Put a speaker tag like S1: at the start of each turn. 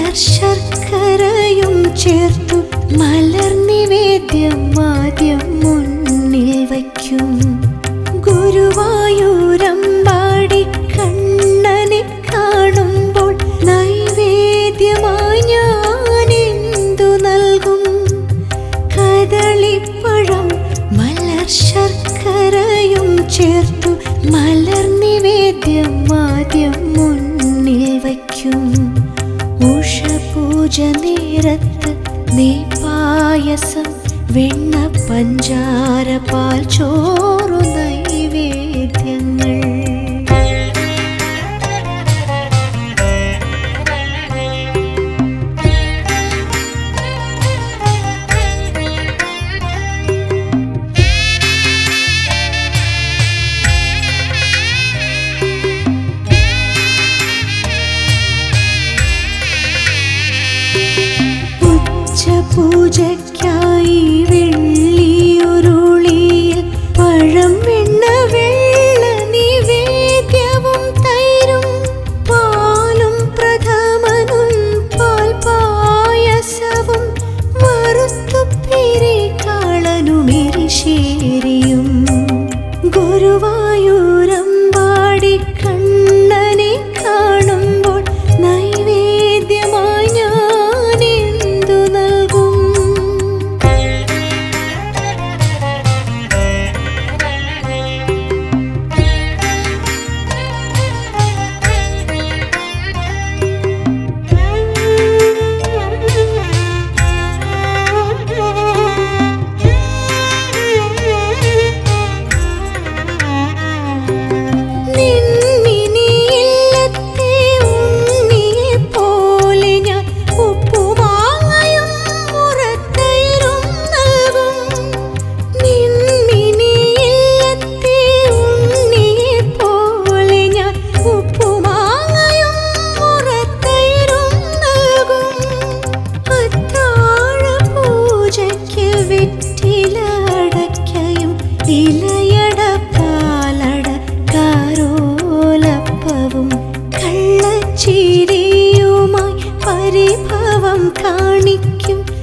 S1: മലർ ശർക്കരയും ചേർത്തു മലർ നിവേദ്യം ആദ്യം മുന്നിൽ വയ്ക്കും ഗുരുവായൂരമ്പാടി കണ്ണനെ കാണുമ്പോൾ നൈവേദ്യമായി ഞാൻ എന്തു നൽകും കദളിപ്പഴം മലർ ശർക്കരയും ചേർത്തു മലർ നിവേദ്യം ആദ്യം മുന്നിൽ വയ്ക്കും ഉഷപൂജ നേരത്ത് നെയ്പായസം വെണ്ണ പഞ്ചാര പാൽ ചോറു നൈവേദ്യങ്ങൾ ഉച്ചപൂജയ്ക്കായി വെള്ളിയുരുളിയിൽ പഴം വെണ്ണ വെള്ള നിവേദ്യവും തൈരും പാലും പ്രഥമനും പാൽ പായസവും വറുത്തുപ്പിരി കാളനുമിരിശേരിയും ഗുരുവായൂരമ്പാടി കണ്ണനെ കാണുമ്പോൾ നൈവേദ്യമായി ഞാൻ എന്തു നൽകും നിൻമിനിയില്ലത്തെ ഉണ്ണിയെ പോലെ ഞാൻ ഉപ്പുമാങ്ങയും മുറത്തൈരും നൽകും നിൻമിനിയില്ലത്തെ ഉണ്ണിയെ പോലെ ഞാൻ ഉപ്പുമാങ്ങയും മുറത്തൈരും നൽകും അത്താഴ പൂജയ്ക്ക് വെറ്റില അടയ്ക്കയും ഇലയട പാലട കാരോലപ്പവും കള്ളച്ചിരിയുമായി പരിഭവം കാണിക്കും